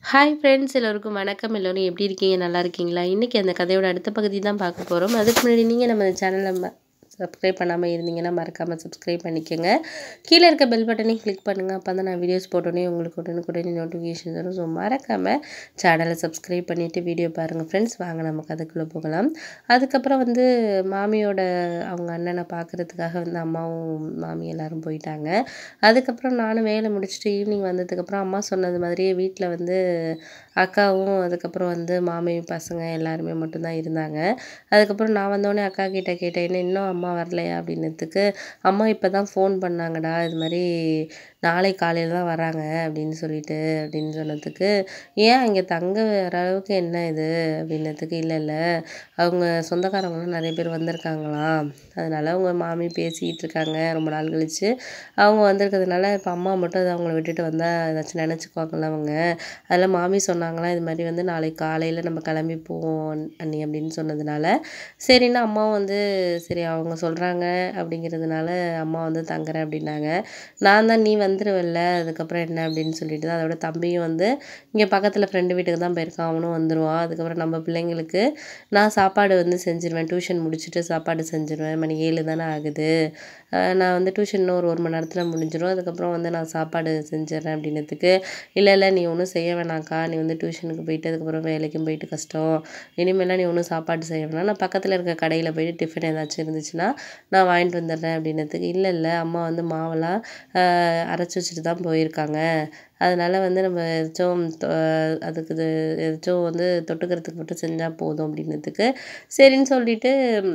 hi friends எல்லோருக்கும் வணக்கம் எல்லோரும் எப்படி இருக்கீங்க நல்லா இருக்கீங்களா இன்றைக்கி அந்த கதையோட அடுத்த பகுதி தான் பார்க்க போகிறோம் அதுக்கு முன்னாடி நீங்கள் நம்ம சேனலை சப்ஸ்கிரைப் பண்ணாமல் இருந்தீங்கன்னா மறக்காமல் சப்ஸ்கிரைப் பண்ணிக்கோங்க கீழே இருக்க பெல் பட்டனையும் கிளிக் பண்ணுங்கள் அப்போ தான் நான் வீடியோஸ் போட்டோன்னே உங்களுக்கு உடனுக்குடனே நோட்டிஃபிகேஷன் வரும் ஸோ மறக்காமல் சேனலை சப்ஸ்கிரைப் பண்ணிவிட்டு வீடியோ பாருங்கள் ஃப்ரெண்ட்ஸ் வாங்க நம்ம கதைக்குள்ளே போகலாம் அதுக்கப்புறம் வந்து மாமியோட அவங்க அண்ணனை பார்க்குறதுக்காக வந்து அம்மாவும் மாமி எல்லாரும் போயிட்டாங்க அதுக்கப்புறம் நானும் வேலை முடிச்சுட்டு ஈவினிங் வந்ததுக்கப்புறம் அம்மா சொன்னது மாதிரியே வீட்டில் வந்து அக்காவும் அதுக்கப்புறம் வந்து மாமி பசங்க எல்லாருமே மட்டும்தான் இருந்தாங்க அதுக்கப்புறம் நான் வந்தோடனே அக்கா கிட்ட கேட்டேன் என்ன இன்னும் அம்மா வரலையா அப்படின்னதுக்கு அம்மா இப்போ தான் ஃபோன் பண்ணாங்கடா இது மாதிரி நாளை காலையில் தான் வராங்க அப்படின்னு சொல்லிட்டு அப்படின்னு சொன்னதுக்கு ஏன் அங்கே தங்க வர அளவுக்கு என்ன இது அப்படின்னதுக்கு இல்லை இல்லை அவங்க சொந்தக்காரங்களும் நிறைய பேர் வந்திருக்காங்களாம் அதனால் அவங்க மாமி பேசிகிட்டு இருக்காங்க ரொம்ப நாள் கழித்து அவங்க வந்திருக்கிறதுனால இப்போ அம்மா மட்டும் அது அவங்கள விட்டுட்டு வந்தால் ஏதாச்சும் நினச்சிக்குவாங்கல்ல அவங்க அதில் மாமி சொன்னாங்களாம் இது மாதிரி வந்து நாளைக்கு காலையில் நம்ம கிளம்பி போவோம் அண்ணி அப்படின்னு சொன்னதுனால சரின்னு அம்மாவும் வந்து சரி அவங்க சொல்கிறாங்க அப்படிங்கிறதுனால அம்மா வந்து தங்குறேன் அப்படின்னாங்க நான் தான் நீ வந்துடுவல்ல அதுக்கப்புறம் என்ன அப்படின்னு சொல்லிட்டு தான் அதோட தம்பியும் வந்து இங்கே பக்கத்தில் ஃப்ரெண்டு வீட்டுக்கு தான் போயிருக்கான் அவனும் வந்துடுவான் அதுக்கப்புறம் நம்ம பிள்ளைங்களுக்கு நான் சாப்பாடு வந்து செஞ்சுருவேன் டியூஷன் முடிச்சுட்டு சாப்பாடு செஞ்சுருவேன் மணி ஏழு தானே ஆகுது நான் வந்து டியூஷன் இன்னும் ஒரு ஒரு மணி நேரத்தில் முடிஞ்சிடும் அதுக்கப்புறம் வந்து நான் சாப்பாடு செஞ்சிடுறேன் அப்படின்னதுக்கு இல்லை இல்லை நீ ஒன்றும் செய்ய வேணாம்க்கா நீ வந்து டியூஷனுக்கு போயிட்டு அதுக்கப்புறம் வேலைக்கும் போயிட்டு கஷ்டம் இனிமேலாம் நீ ஒன்றும் சாப்பாடு செய்ய வேணாம் நான் பக்கத்தில் இருக்க கடையில் போயிட்டு டிஃபன் ஏதாச்சும் இருந்துச்சுன்னா நான் வாங்கிட்டு வந்துடுறேன் அப்படின்னதுக்கு இல்லை இல்லை அம்மா வந்து மாவெல்லாம் அரைச்சி வச்சுட்டு தான் போயிருக்காங்க அதனால் வந்து நம்ம ஏதாச்சும் அதுக்கு இது ஏதாச்சும் வந்து தொட்டுக்கிறதுக்கு மட்டும் செஞ்சால் போதும் அப்படின்னதுக்கு சரின்னு சொல்லிவிட்டு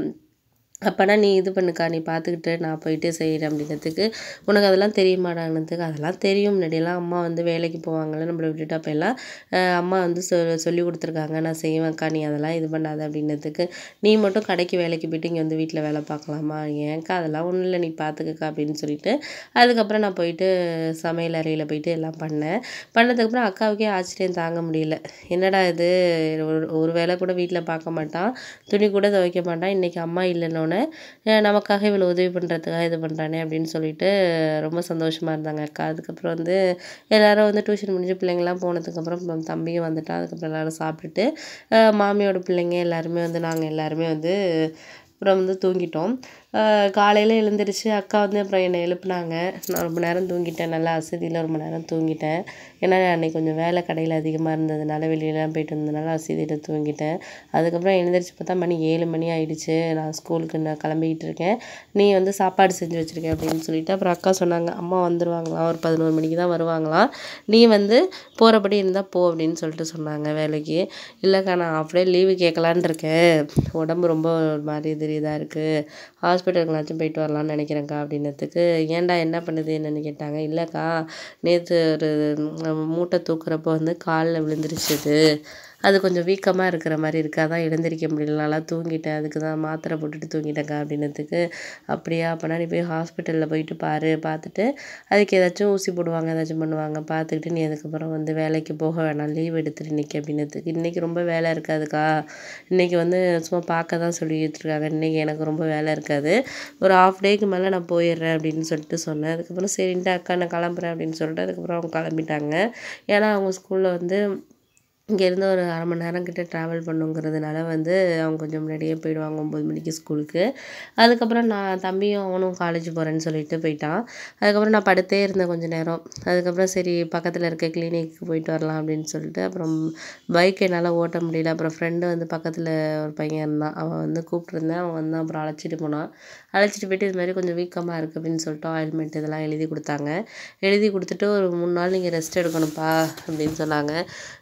அப்போனா நீ இது பண்ணுக்கா நீ பார்த்துக்கிட்டு நான் போயிட்டு செய்கிறேன் அப்படின்னதுக்கு உனக்கு அதெல்லாம் தெரியுமாடானதுக்கு அதெல்லாம் தெரியும் முன்னாடியெல்லாம் அம்மா வந்து வேலைக்கு போவாங்கள்ல நம்மளை விட்டுட்டு அப்போ எல்லாம் அம்மா வந்து சொ சொல்லி கொடுத்துருக்காங்க நான் செய்வேன்க்கா நீ அதெல்லாம் இது பண்ணாத அப்படின்னதுக்கு நீ மட்டும் கடைக்கு வேலைக்கு போயிட்டு இங்கே வந்து வீட்டில் வேலை பார்க்கலாமா ஏன்க்கா அதெல்லாம் ஒன்றும் இல்லை நீ பார்த்துக்கக்கா அப்படின்னு சொல்லிட்டு அதுக்கப்புறம் நான் போயிட்டு சமையல் அறையில் போயிட்டு எல்லாம் பண்ணேன் பண்ணதுக்கப்புறம் அக்காவுக்கே ஆச்சரியம் தாங்க முடியல என்னடா இது ஒரு ஒரு வேலை கூட வீட்டில் பார்க்க மாட்டான் துணி கூட துவைக்க மாட்டான் இன்றைக்கி அம்மா இல்லைன்னு நமக்காக இவ்வளோ உதவி பண்ணுறதுக்காக இது பண்ணுறானே அப்படின்னு சொல்லிட்டு ரொம்ப சந்தோஷமாக இருந்தாங்க அக்கா அதுக்கப்புறம் வந்து எல்லோரும் வந்து டியூஷன் முடிஞ்சு பிள்ளைங்கள்லாம் போனதுக்கப்புறம் தம்பியும் வந்துட்டான் அதுக்கப்புறம் எல்லோரும் சாப்பிட்டுட்டு மாமியோட பிள்ளைங்க எல்லாருமே வந்து நாங்கள் எல்லாருமே வந்து அப்புறம் வந்து தூங்கிட்டோம் காலையில் எழுந்திரிச்சு அக்கா வந்து அப்புறம் என்னை எழுப்புனாங்க நான் ரொம்ப நேரம் தூங்கிட்டேன் நல்லா அசதியில் ரொம்ப நேரம் தூங்கிட்டேன் ஏன்னா அன்றைக்கி கொஞ்சம் வேலை கடையில் அதிகமாக இருந்ததுனால வெளியிலலாம் போயிட்டு வந்ததுனால அசதியில் தூங்கிட்டேன் அதுக்கப்புறம் எழுந்திரிச்சு பார்த்தா மணி ஏழு மணி ஆகிடுச்சு நான் ஸ்கூலுக்கு நான் கிளம்பிக்கிட்டு இருக்கேன் நீ வந்து சாப்பாடு செஞ்சு வச்சுருக்கேன் அப்படின்னு சொல்லிட்டு அப்புறம் அக்கா சொன்னாங்க அம்மா வந்துடுவாங்களாம் ஒரு பதினோரு மணிக்கு தான் வருவாங்களாம் நீ வந்து போகிறபடி இருந்தால் போ அப்படின்னு சொல்லிட்டு சொன்னாங்க வேலைக்கு இல்லைக்கா நான் அப்படியே லீவு கேட்கலான் இருக்கேன் உடம்பு ரொம்ப ஒரு மாதிரி இது இதாக இருக்குது ஹாஸ்பிட்டலுக்குனாச்சும் போயிட்டு வரலான்னு நினைக்கிறேங்க்கா அப்படின்னதுக்கு ஏன்டா என்ன பண்ணுது என்னென்னு கேட்டாங்க இல்லைக்கா நேற்று ஒரு மூட்டை தூக்குறப்போ வந்து காலில் விழுந்துருச்சுது அது கொஞ்சம் வீக்கமாக இருக்கிற மாதிரி இருக்குது அதான் எழுந்திரிக்க முடியல நல்லா தூங்கிட்டேன் அதுக்கு தான் மாத்திரை போட்டுட்டு தூங்கிட்டேங்க்கா அப்படின்னதுக்கு அப்படியா அப்போனா நீ போய் ஹாஸ்பிட்டலில் போயிட்டு பாரு பார்த்துட்டு அதுக்கு ஏதாச்சும் ஊசி போடுவாங்க ஏதாச்சும் பண்ணுவாங்க பார்த்துக்கிட்டு நீ அதுக்கப்புறம் வந்து வேலைக்கு போக வேணாம் லீவ் எடுத்துரு இன்றைக்கி அப்படின்னதுக்கு இன்றைக்கி ரொம்ப வேலை இருக்காதுக்கா இன்றைக்கி வந்து சும்மா பார்க்க தான் சொல்லிட்டு இருக்காங்க இன்றைக்கி எனக்கு ரொம்ப வேலை இருக்காது ஒரு ஆஃப் டேக்கு மேலே நான் போயிடுறேன் அப்படின்னு சொல்லிட்டு சொன்னேன் அதுக்கப்புறம் சரின்ட்டு அக்கா நான் கிளம்புறேன் அப்படின்னு சொல்லிட்டு அதுக்கப்புறம் அவங்க கிளம்பிட்டாங்க ஏன்னா அவங்க ஸ்கூலில் வந்து இங்கேருந்து ஒரு அரை மணி நேரம் கிட்ட ட்ராவல் பண்ணுங்கிறதுனால வந்து அவங்க கொஞ்சம் முன்னாடியே போயிடுவாங்க ஒம்பது மணிக்கு ஸ்கூலுக்கு அதுக்கப்புறம் நான் தம்பியும் அவனும் காலேஜ் போகிறேன்னு சொல்லிட்டு போயிட்டான் அதுக்கப்புறம் நான் படுத்தே இருந்தேன் கொஞ்சம் நேரம் அதுக்கப்புறம் சரி பக்கத்தில் இருக்க கிளினிக்கு போயிட்டு வரலாம் அப்படின்னு சொல்லிட்டு அப்புறம் பைக் என்னால் ஓட்ட முடியல அப்புறம் ஃப்ரெண்டு வந்து பக்கத்தில் ஒரு பையன் இருந்தான் அவன் வந்து கூப்பிட்ருந்தேன் அவன் வந்து அப்புறம் அழைச்சிட்டு போனான் அழைச்சிட்டு போயிட்டு இது மாதிரி கொஞ்சம் வீக்கமாக இருக்குது அப்படின்னு சொல்லிட்டு ஆயில்மெண்ட் இதெல்லாம் எழுதி கொடுத்தாங்க எழுதி கொடுத்துட்டு ஒரு மூணு நாள் நீங்கள் ரெஸ்ட் எடுக்கணும்ப்பா அப்படின்னு சொன்னாங்க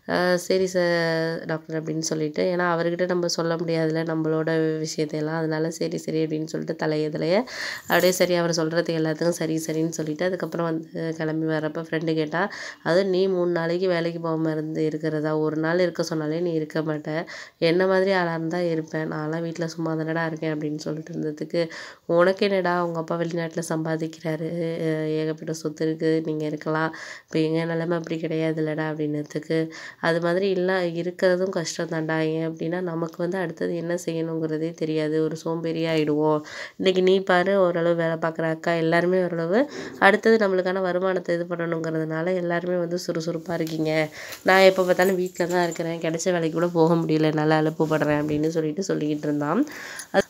சரி சார் டாக்டர் அப்படின்னு சொல்லிட்டு ஏன்னா அவர்கிட்ட நம்ம சொல்ல முடியாதுல்ல நம்மளோட விஷயத்தையெல்லாம் அதனால சரி சரி அப்படின்னு சொல்லிட்டு தலைய தலைய அப்படியே சரி அவர் சொல்கிறது எல்லாத்துக்கும் சரி சரின்னு சொல்லிட்டு அதுக்கப்புறம் வந்து கிளம்பி வரப்போ ஃப்ரெண்டு கேட்டால் அதுவும் நீ மூணு நாளைக்கு வேலைக்கு போகாமல் இருந்து இருக்கிறதா ஒரு நாள் இருக்க சொன்னாலே நீ இருக்க மாட்டேன் என்ன மாதிரி ஆளாக இருந்தால் இருப்பேன் நான்லாம் வீட்டில் சும்மா தானடா இருக்கேன் அப்படின்னு சொல்லிட்டு இருந்ததுக்கு உனக்கு என்னடா உங்கள் அப்பா வெளிநாட்டில் சம்பாதிக்கிறாரு ஏகப்பட்ட சொத்து இருக்குது நீங்கள் இருக்கலாம் இப்போ எங்கள் நிலமை அப்படி கிடையாது இல்லைடா அப்படின்னதுக்கு அது மாதிரி மாதிரி இல்லை இருக்கிறதும் கஷ்டம் தான்டா ஏன் அப்படின்னா நமக்கு வந்து அடுத்தது என்ன செய்யணுங்கிறதே தெரியாது ஒரு சோம்பேறி ஆகிடுவோம் இன்றைக்கி நீ பாரு ஓரளவு வேலை பார்க்குற அக்கா எல்லாருமே ஓரளவு அடுத்தது நம்மளுக்கான வருமானத்தை இது பண்ணணுங்கிறதுனால எல்லாருமே வந்து சுறுசுறுப்பாக இருக்கீங்க நான் எப்போ பார்த்தாலும் வீட்டில் தான் இருக்கிறேன் கிடைச்ச வேலைக்கு கூட போக முடியல நல்லா அலுப்புப்படுறேன் அப்படின்னு சொல்லிட்டு சொல்லிக்கிட்டு இருந்தான் அது